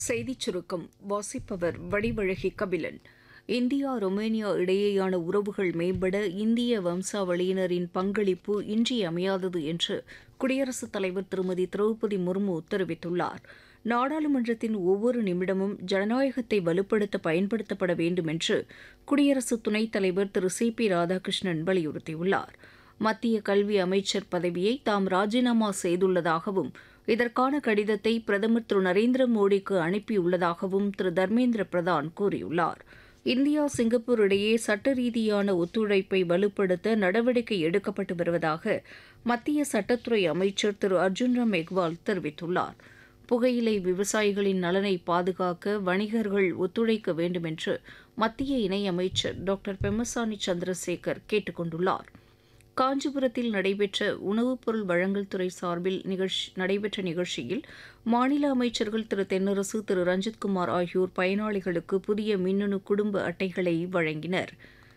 செய்திச் சுருக்கம் வாசிப்பவர் வடிவழகி கபிலன் இந்தியா ரொமேனியா இடையேயான உறவுகள் மேம்பட இந்திய வம்சாவளியினரின் பங்களிப்பு இன்றியமையாதது என்று குடியரசுத் தலைவர் திருமதி திரௌபதி முர்மு தெரிவித்துள்ளார் நாடாளுமன்றத்தின் ஒவ்வொரு நிமிடமும் ஜனநாயகத்தை வலுப்படுத்த பயன்படுத்தப்பட வேண்டும் என்று குடியரசு துணைத் தலைவர் திரு சி பி ராதாகிருஷ்ணன் வலியுறுத்தியுள்ளார் மத்திய கல்வி அமைச்சர் பதவியை தாம் ராஜினாமா செய்துள்ளதாகவும் இதற்கான கடிதத்தை பிரதமர் திரு நரேந்திர மோடிக்கு அனுப்பியுள்ளதாகவும் திரு தர்மேந்திர பிரதான் கூறியுள்ளார் இந்தியா சிங்கப்பூர் இடையே சட்ட ரீதியான ஒத்துழைப்பை வலுப்படுத்த நடவடிக்கை எடுக்கப்பட்டு வருவதாக மத்திய சட்டத்துறை அமைச்சர் திரு அர்ஜுன் ராம் மெக்வால் தெரிவித்துள்ளார் புகையிலை விவசாயிகளின் நலனை பாதுகாக்க வணிகர்கள் ஒத்துழைக்க வேண்டும் என்று மத்திய இணையமைச்சர் டாக்டர் பெம்மசானி சந்திரசேகர் கேட்டுக் கொண்டுள்ளார் காஞ்சிபுரத்தில் நடைபெற்ற உணவுப் பொருள் வழங்கல் துறை சார்பில் நிகழ்ச்சி நடைபெற்ற நிகழ்ச்சியில் மாநில அமைச்சர்கள் திரு தென்னரசு திரு ரஞ்சித்குமார் ஆகியோர் பயனாளிகளுக்கு புதிய மின்னணு குடும்ப அட்டைகளை வழங்கினர்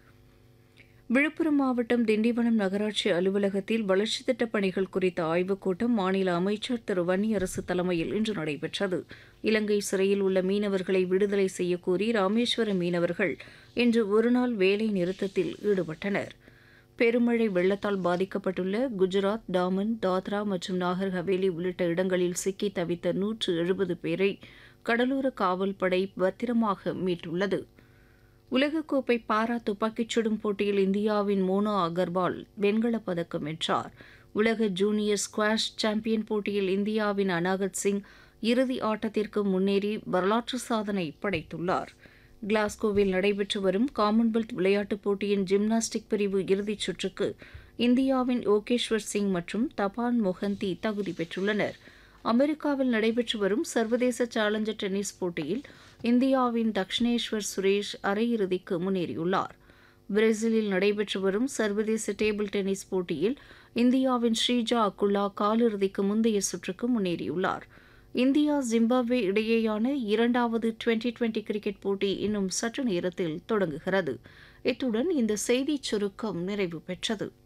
விழுப்புரம் மாவட்டம் திண்டிவனம் நகராட்சி அலுவலகத்தில் வளர்ச்சித் திட்டப் பணிகள் குறித்த ஆய்வுக் கூட்டம் மாநில அமைச்சர் திரு வன்னியரசு தலைமையில் இன்று நடைபெற்றது இலங்கை சிறையில் உள்ள மீனவர்களை விடுதலை செய்யக்கோரி ராமேஸ்வர மீனவர்கள் இன்று ஒருநாள் வேலை நிறுத்தத்தில் ஈடுபட்டனர் பெருமழை வெள்ளத்தால் பாதிக்கப்பட்டுள்ள குஜராத் டாமன் தாத்ரா மற்றும் நாகர் ஹவேலி உள்ளிட்ட இடங்களில் சிக்கி தவித்த நூற்று எழுபது பேரை கடலோர காவல்படை பத்திரமாக மீட்டுள்ளது உலகக்கோப்பை பாரா துப்பாக்கிச் சுடும் போட்டியில் இந்தியாவின் மோனோ அகர்வால் வெண்கலப் பதக்கம் வென்றார் உலக ஜூனியர் ஸ்குவாஷ் சாம்பியன் போட்டியில் இந்தியாவின் அனாகத் சிங் இறுதி ஆட்டத்திற்கு முன்னேறி வரலாற்று சாதனை படைத்துள்ளார் கிளாஸ்கோவில் நடைபெற்று வரும் காமன்வெல்த் விளையாட்டுப் போட்டியின் ஜிம்னாஸ்டிக் பிரிவு இறுதிச் சுற்றுக்கு இந்தியாவின் யோகேஸ்வர் சிங் மற்றும் தபான் மொஹந்தி தகுதி பெற்றுள்ளனர் அமெரிக்காவில் நடைபெற்று வரும் சர்வதேச சேலஞ்சர் டென்னிஸ் போட்டியில் இந்தியாவின் தக்ஷனேஸ்வர் சுரேஷ் அரையிறுதிக்கு முன்னேறியுள்ளார் பிரேசிலில் நடைபெற்று வரும் சர்வதேச டேபிள் டென்னிஸ் போட்டியில் இந்தியாவின் ஸ்ரீஜா அக்குல்லா காலிறுதிக்கு முந்தைய சுற்றுக்கு முன்னேறியுள்ளார் இந்தியா ஜிம்பாப்வே இடையேயான இரண்டாவது டுவெண்டி டுவெண்டி கிரிக்கெட் போட்டி இன்னும் சற்று நேரத்தில் தொடங்குகிறது இத்துடன் இந்த செய்திச் சுருக்கம் நிறைவு பெற்றது